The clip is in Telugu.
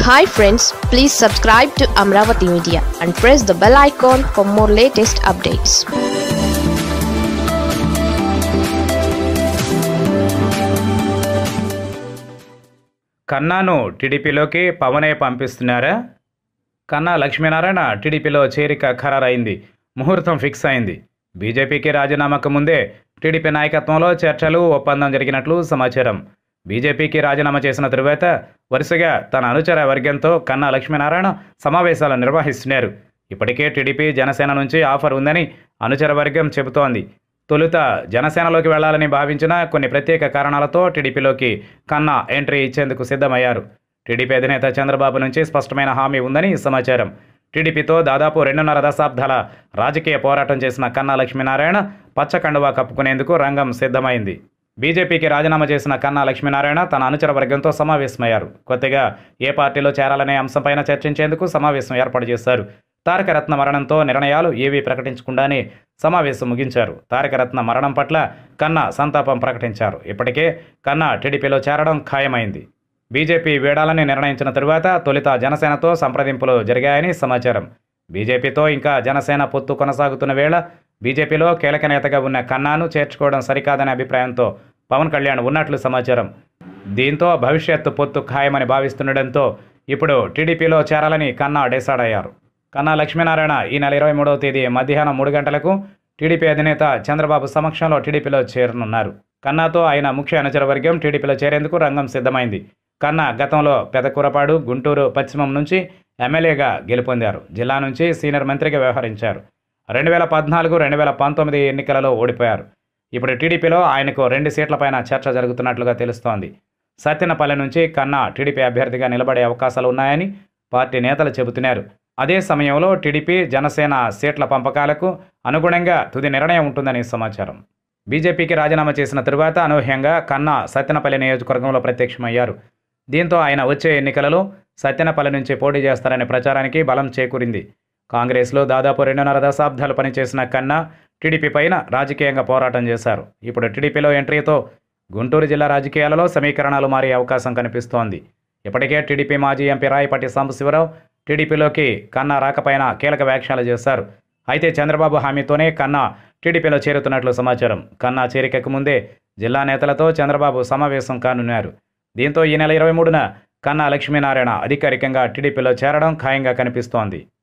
hi friends please subscribe to Amaravati media and press the bell icon for more latest updates కన్నాను టీడీపీలోకి పవనే పంపిస్తున్నారా కన్నా లక్ష్మీనారాయణ టీడీపీలో చేరిక ఖరారైంది ముహూర్తం ఫిక్స్ అయింది బీజేపీకి రాజీనామాకు ముందే టీడీపీ నాయకత్వంలో చర్చలు ఒప్పందం జరిగినట్లు సమాచారం బీజేపీకి రాజీనామా చేసిన తరువాత వరుసగా తన అనుచర వర్గంతో కన్నా లక్ష్మీనారాయణ సమావేశాలు నిర్వహిస్తున్నారు ఇప్పటికే టీడీపీ జనసేన నుంచి ఆఫర్ ఉందని అనుచర వర్గం చెబుతోంది తొలుత జనసేనలోకి వెళ్లాలని భావించిన కొన్ని ప్రత్యేక కారణాలతో టీడీపీలోకి కన్నా ఎంట్రీ ఇచ్చేందుకు సిద్ధమయ్యారు టీడీపీ అధినేత చంద్రబాబు నుంచి స్పష్టమైన హామీ ఉందని సమాచారం టీడీపీతో దాదాపు రెండున్నర దశాబ్దాల రాజకీయ పోరాటం చేసిన కన్నా లక్ష్మీనారాయణ పచ్చకండువా కప్పుకునేందుకు రంగం సిద్ధమైంది బీజేపీకి రాజీనామా చేసిన కన్నా లక్ష్మీనారాయణ తన అనుచర వర్గంతో సమావేశమయ్యారు కొత్తగా ఏ పార్టీలో చేరాలనే అంశంపైన చర్చించేందుకు సమావేశం ఏర్పాటు చేశారు తారకరత్న మరణంతో నిర్ణయాలు ఏవీ ప్రకటించకుండానే సమావేశం ముగించారు తారకరత్న మరణం పట్ల కన్నా సంతాపం ప్రకటించారు ఇప్పటికే కన్నా టీడీపీలో చేరడం ఖాయమైంది బీజేపీ వీడాలని నిర్ణయించిన తరువాత తొలుత జనసేనతో సంప్రదింపులు జరిగాయని సమాచారం బీజేపీతో ఇంకా జనసేన పొత్తు కొనసాగుతున్న వేళ బీజేపీలో కీలక నేతగా ఉన్న కన్నాను చేర్చుకోవడం సరికాదనే అభిప్రాయంతో పవన్ కళ్యాణ్ ఉన్నట్లు సమాచారం దీంతో భవిష్యత్తు పొత్తు ఖాయమని భావిస్తుండటంతో ఇప్పుడు టీడీపీలో చేరాలని కన్నా డిసైడ్ అయ్యారు కన్నా లక్ష్మీనారాయణ ఈ నెల ఇరవై మూడవ తేదీ మధ్యాహ్నం మూడు గంటలకు టీడీపీ అధినేత చంద్రబాబు సమక్షంలో టీడీపీలో చేరనున్నారు కన్నాతో ఆయన ముఖ్య అనుచర వర్గం టీడీపీలో చేరేందుకు రంగం సిద్ధమైంది కన్నా గతంలో పెదకూరపాడు గుంటూరు పశ్చిమం నుంచి ఎమ్మెల్యేగా గెలుపొందారు జిల్లా నుంచి సీనియర్ మంత్రిగా వ్యవహరించారు రెండు వేల పద్నాలుగు రెండు వేల పంతొమ్మిది ఎన్నికలలో ఓడిపోయారు ఇప్పుడు టీడీపీలో ఆయనకు రెండు సీట్లపైన చర్చ జరుగుతున్నట్లుగా తెలుస్తోంది సత్యనపల్లి నుంచి కన్నా టీడీపీ అభ్యర్థిగా నిలబడే అవకాశాలు ఉన్నాయని పార్టీ నేతలు చెబుతున్నారు అదే సమయంలో టీడీపీ జనసేన సీట్ల పంపకాలకు అనుగుణంగా తుది నిర్ణయం ఉంటుందని సమాచారం బీజేపీకి రాజీనామా చేసిన తరువాత అనూహ్యంగా కన్నా సత్యనపల్లి నియోజకవర్గంలో ప్రత్యక్షమయ్యారు దీంతో ఆయన వచ్చే ఎన్నికలలో సత్యనపల్లి నుంచి పోటీ చేస్తారనే ప్రచారానికి బలం చేకూరింది కాంగ్రెస్లో దాదాపు రెండున్నర దశాబ్దాలు పనిచేసిన కన్నా టీడీపీ పైన రాజకీయంగా పోరాటం చేశారు ఇప్పుడు టీడీపీలో ఎంట్రీతో గుంటూరు జిల్లా రాజకీయాలలో సమీకరణాలు మారే అవకాశం కనిపిస్తోంది ఇప్పటికే టీడీపీ మాజీ ఎంపీ రాయపాటి సాంబశివరావు టీడీపీలోకి కన్నా రాకపైన కీలక వ్యాఖ్యలు చేశారు అయితే చంద్రబాబు హామీతోనే కన్నా టీడీపీలో చేరుతున్నట్లు సమాచారం కన్నా చేరికకు ముందే జిల్లా నేతలతో చంద్రబాబు సమావేశం కానున్నారు దీంతో ఈ నెల ఇరవై మూడున కన్నా లక్ష్మీనారాయణ అధికారికంగా టీడీపీలో చేరడం ఖాయంగా కనిపిస్తోంది